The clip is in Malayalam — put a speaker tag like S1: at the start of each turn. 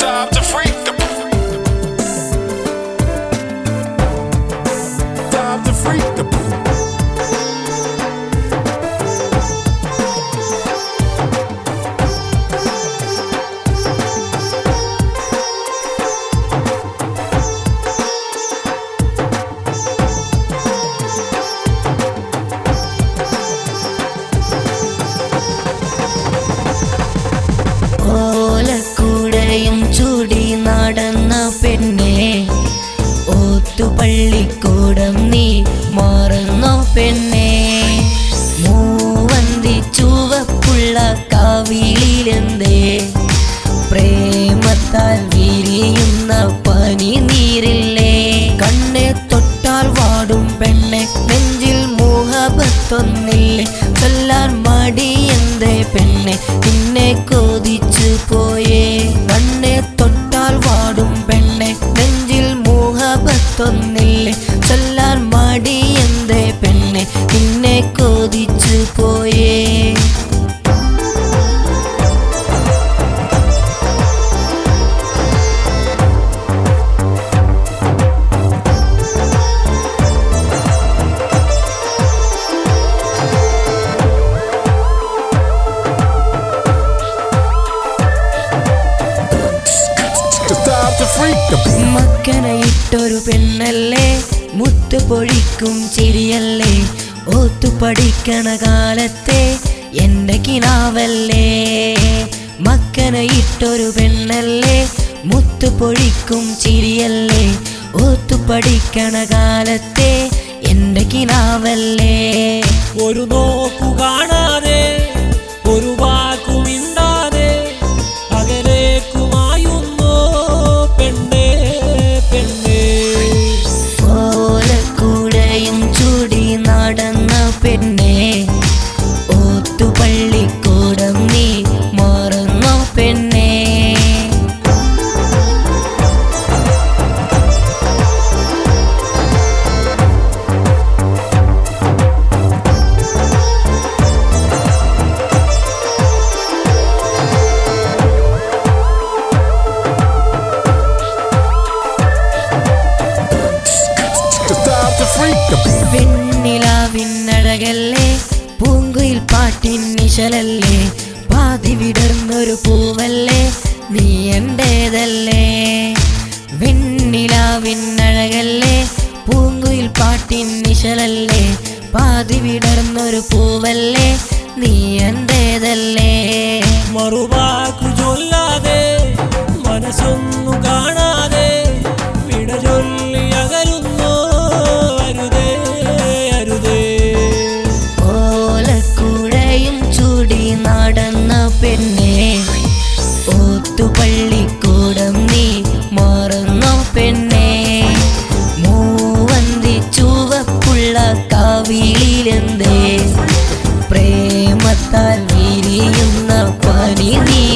S1: Time to freak the Time to freak the
S2: ഓലക്കൂടയും ചൂടി നടന്ന പെണ്ണെ ഓത്തുപള്ളിക്കൂടം നീ മാറുന്നോ പെണ്ണെ മൂവന്തി ചുവപ്പുള്ള കാവിലെന്തേ പ്രേമത്താൽ വിരിയുന്ന പനി നീരില്ലേ കണ്ണെ തൊട്ടാൽ വാടും പെണ്ണെ നെഞ്ചിൽ മോഹബത്തൊന്നില്ലേ ചൊല്ലാൻ മടി എന്തേ പെണ്ണെ നിന്നെ കൊതിച്ചു പോയേ കണ്ണെ തൊട്ടാൽ വാടും പെണ്ണെ നെഞ്ചിൽ മോഹബത്തൊന്നില്ലേ ചൊല്ലാൻ മടി എന്തേ പെണ്ണെ നിന്നെ കൊതിച്ചു പോയേ
S1: It's time to freak the
S2: മക്കനയിട്ടൊരു പെണ്ണല്ലേ മുത്ത് പൊഴിക്കും ചിരിയല്ലേ ഓത്തു പഠിക്കണ കാലത്തെ എന്റെ കിനാവല്ലേ മക്കനയിട്ടൊരു പെണ്ണല്ലേ മുത്ത് പൊഴിക്കും ചിരിയല്ലേ ഓത്തു പഠിക്കണ കാലത്തെ എന്റെ കിനാവല്ലേ
S3: ഒരു നോക്കു കാണാതെ ഒരു വാക്കുമിണ്ടാതെ അകലേക്കുമായുന്നോ പെണ്ണേ പെണ്ണേ
S2: ഓലക്കൂടയും ചൂടി നടന്ന പെണ്ണെ ഓത്തുപള്ളിക്കൂടം നീ മാറുന്നോ പെണ്ണെ
S1: It's time to freak the
S2: വെണ്ണിലാവിന്നഴകല്ലേ പൂങ്കുയിൽ പാട്ടിൻ നിശലല്ലേ പാതി വിടർന്നൊരു പൂവല്ലേ നീ എന്റേതല്ലേ വെണ്ണിലാവിന്നഴകല്ലേ പൂങ്കുയിൽ പാട്ടിൻ നിശലല്ലേ പാതി വിടർന്നൊരു പൂവല്ലേ നീ എന്റേതല്ലേ
S3: മറുവാക്കു ചൊല്ലാതെ മനസ്സൊന്നു കാണാതെ വിട ചൊല്ലി അകലുന്നോ അരുതേ അരുതേ
S2: ഓലക്കൂടയും ചൂടി നടന്ന പെണ്ണെ ഓത്തുപള്ളിക്കൂടം നീ മാറുന്നോ പെണ്ണെ മൂവന്തി ചുവപ്പുള്ള കാവിലെന്തേ പ്രേമത്താൽ വിരിയുന്ന പനി നീ